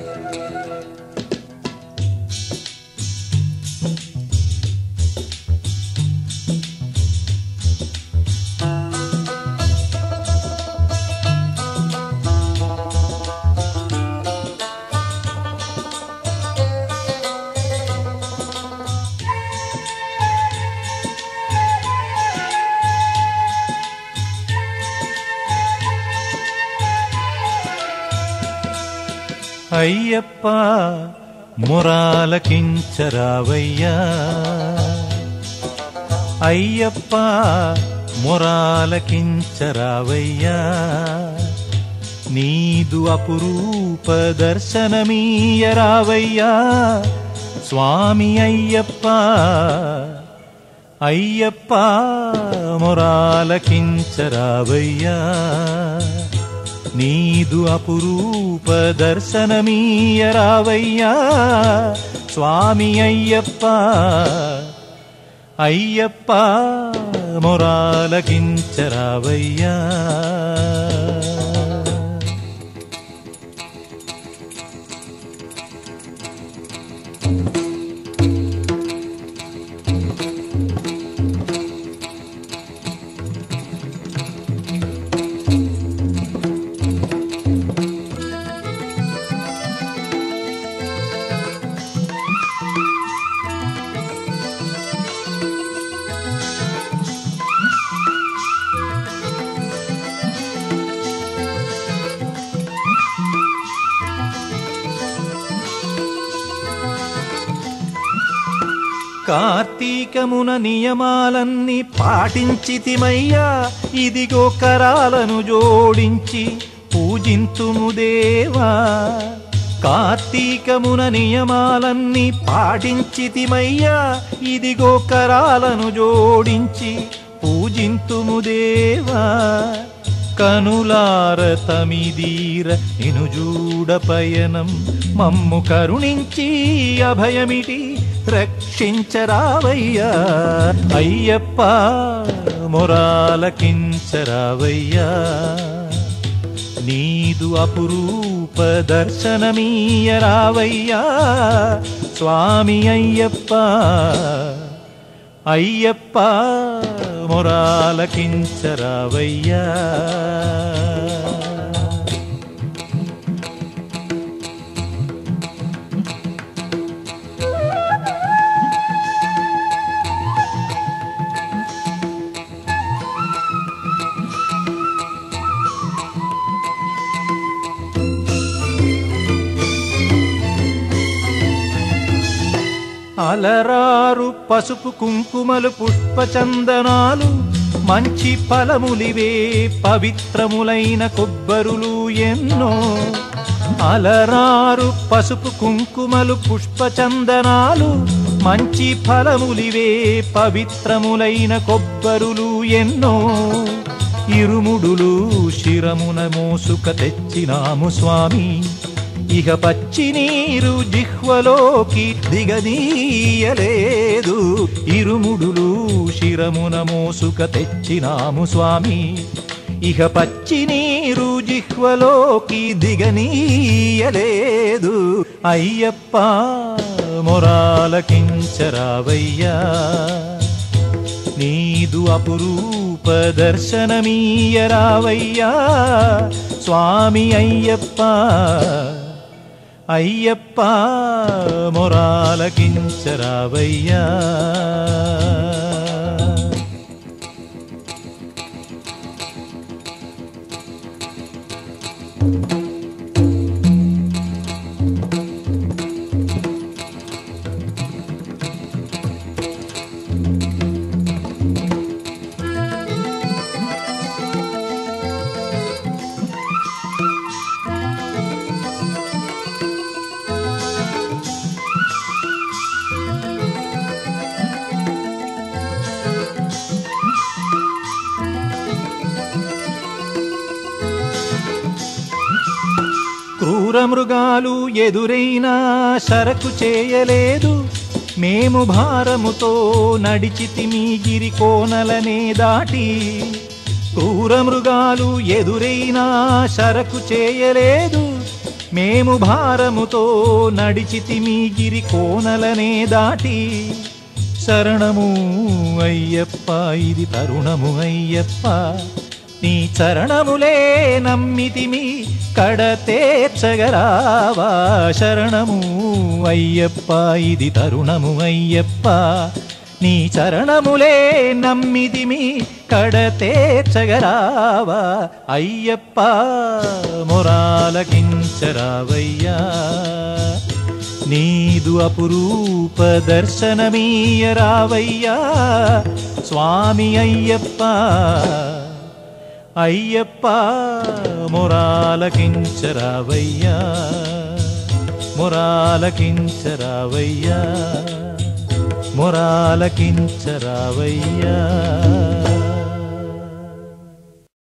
అయ్యప్ప మురాలకించరావయ్యా అయ్యప్ప మురాలకించరావయ్యా నీదు అపురూప దర్శనమీయరావయ్యా స్వామి అయ్యప్ప అయ్యప్ప మురాలకించరావయ్యా నీదు అపురూప దర్శనమీయరావయ్యా స్వామి అయ్యప్ప అయ్యప్ప మొరాలకించరావయ్యా కార్తీకమున నియమాలన్నీ పాటించితిమయ్యా ఇదిగో కరాలను జోడించి పూజింతుము దేవా కార్తీకమున నియమాలన్నీ పాటించితిమయ్యా ఇదిగో కరాలను జోడించి పూజింతుము దేవా కనులార తమిదీర నిను చూడ పయనం మమ్ము కరుణించి అభయమిటి రక్షించరావయ్యా అయ్యప్ప మొరాలకించరావయ్యా నీదు అపురూప దర్శనమీయరావయ్యా స్వామి అయ్యప్ప అయ్యప్ప మొరాలకించరావయ్యా అలరారు పసుపు కుంకుమలు పుష్పచందనాలు మంచి ఫలములివే పవిత్రములైన కొబ్బరులు ఎన్నో అలరారు పసుపు కుంకుమలు పుష్పచందనాలు మంచి ఫలములివే పవిత్రములైన కొబ్బరులు ఎన్నో ఇరుముడులు శిరమున మోసుక తెచ్చినాము స్వామి ఇక పచ్చి నీరు జిహ్వలోకి దిగనీయలేదు ఇరుముడులు శిరమున మోసుక తెచ్చినాము స్వామి ఇక పచ్చి నీరు జిహ్వలోకి దిగనీయలేదు అయ్యప్ప మొరాలకించరావయ్యా నీదు అపురూప దర్శనమీయరావయ్యా స్వామి అయ్యప్ప అయ్యప్ప మొరాలకించరావయ్యా క్రూర మృగాలు ఎదురైనా సరకు చేయలేదు మేము భారముతో నడిచితిమి గిరి కోనలనే దాటి క్రూర మృగాలు ఎదురైనా సరకు చేయలేదు మేము భారముతో నడిచితిమి గిరి కోనలనే దాటి శరణము అయ్యప్ప ఇది తరుణము అయ్యప్ప నీ చరణములే నమ్మితిమి కడతేర్చగరావా శరణము అయ్యప్ప ఇది తరుణము అయ్యప్ప నీ చరణములే నమ్మితిమి కడతేర్చగరావా అయ్యప్ప మొరాలకించరావయ్యా నీదు అపురూప దర్శనమీయరావయ్యా స్వామి అయ్యప్ప అయ్యప్ప మొరాలకించరావయ్యా మొరాలకించరావయ్యా మొరాలకించరావయ్యా